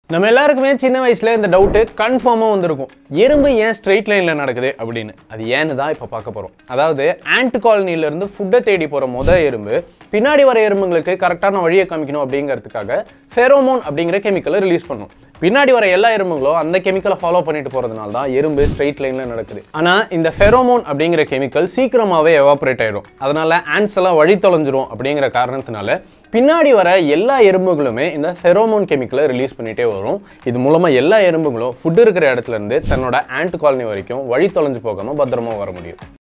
நம்ம எல்லாருக்குமே சின்ன வயசுல இந்த டவுட்டு கன்ஃபார்மாக வந்திருக்கும் எறும்பு ஏன் ஸ்ட்ரெயிட் லைனில் நடக்குது அப்படின்னு அது ஏன்னு தான் இப்போ பார்க்க போகிறோம் அதாவது ஆண்ட் காலனிலேருந்து ஃபுட்டை தேடி போகிற முத எறும்பு பின்னாடி வர எறும்புங்களுக்கு கரெக்டான வழியை காமிக்கணும் அப்படிங்கிறதுக்காக ஃபெரோமோன் அப்படிங்கிற கெமிக்கலை ரிலீஸ் பண்ணும் பின்னாடி வர எல்லா எறும்புகளும் அந்த கெமிக்கலை ஃபாலோ பண்ணிட்டு போகிறதுனால தான் எறும்பு ஸ்ட்ரெயிட் லைனில் நடக்குது ஆனால் இந்த ஃபெரோமோன் அப்படிங்கிற கெமிக்கல் சீக்கிரமாகவே எவாப்ரேட் ஆயிடும் அதனால ants எல்லாம் வழி தொலைஞ்சிரும் அப்படிங்கிற காரணத்தினால பின்னாடி வர எல்லா எறும்புகளுமே இந்த ஃபெரோமோன் கெமிக்கலை ரிலீஸ் பண்ணிட்டே வரும் இது மூலமாக எல்லா எறும்புகளும் ஃபுட் இருக்கிற இடத்துல இருந்து தன்னோட ஆண்ட் காலனி வரைக்கும் வழி தொலைஞ்சு போகாமல் பத்திரமா வர முடியும்